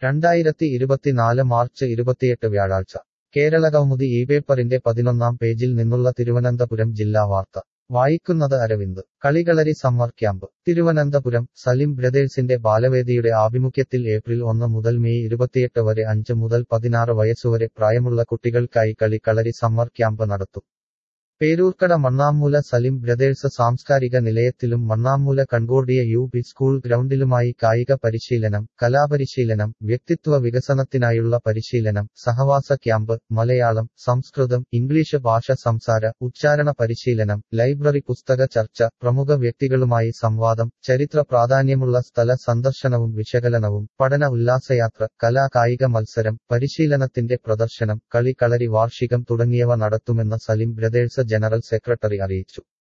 രണ്ടായിരത്തി ഇരുപത്തിനാല് മാർച്ച് ഇരുപത്തിയെട്ട് വ്യാഴാഴ്ച കേരള കൗമുദി ഈ പേപ്പറിന്റെ പതിനൊന്നാം പേജിൽ നിന്നുള്ള തിരുവനന്തപുരം ജില്ലാ വാർത്ത വായിക്കുന്നത് അരവിന്ദ് കളികളരി സമ്മർ ക്യാമ്പ് തിരുവനന്തപുരം സലിം ബ്രദേഴ്സിന്റെ ബാലവേദിയുടെ ആഭിമുഖ്യത്തിൽ ഏപ്രിൽ ഒന്ന് മുതൽ മെയ് ഇരുപത്തിയെട്ട് വരെ അഞ്ച് മുതൽ പതിനാറ് വയസ്സുവരെ പ്രായമുള്ള കുട്ടികൾക്കായി കളി കളരി സമ്മർ ക്യാമ്പ് നടത്തും പേരൂർക്കട മണ്ണാമൂല സലിം ബ്രദേഴ്സ് സാംസ്കാരിക നിലയത്തിലും Mannamoola Concordia U P school ഗ്രൗണ്ടിലുമായി കായിക പരിശീലനം കലാപരിശീലനം വ്യക്തിത്വ വികസനത്തിനായുള്ള പരിശീലനം സഹവാസ ക്യാമ്പ് മലയാളം സംസ്കൃതം ഇംഗ്ലീഷ് ഭാഷ സംസാര ഉച്ചാരണ പരിശീലനം ലൈബ്രറി പുസ്തക ചർച്ച പ്രമുഖ വ്യക്തികളുമായി സംവാദം ചരിത്ര പ്രാധാന്യമുള്ള സ്ഥല സന്ദർശനവും വിശകലനവും പഠന ഉല്ലാസയാത്ര കലാ കായിക മത്സരം പരിശീലനത്തിന്റെ പ്രദർശനം കളി കളരി വാർഷികം തുടങ്ങിയവ നടത്തുമെന്ന് സലിം ബ്രദേഴ്സ് ജനറൽ സെക്രട്ടറി അറിയിച്ചു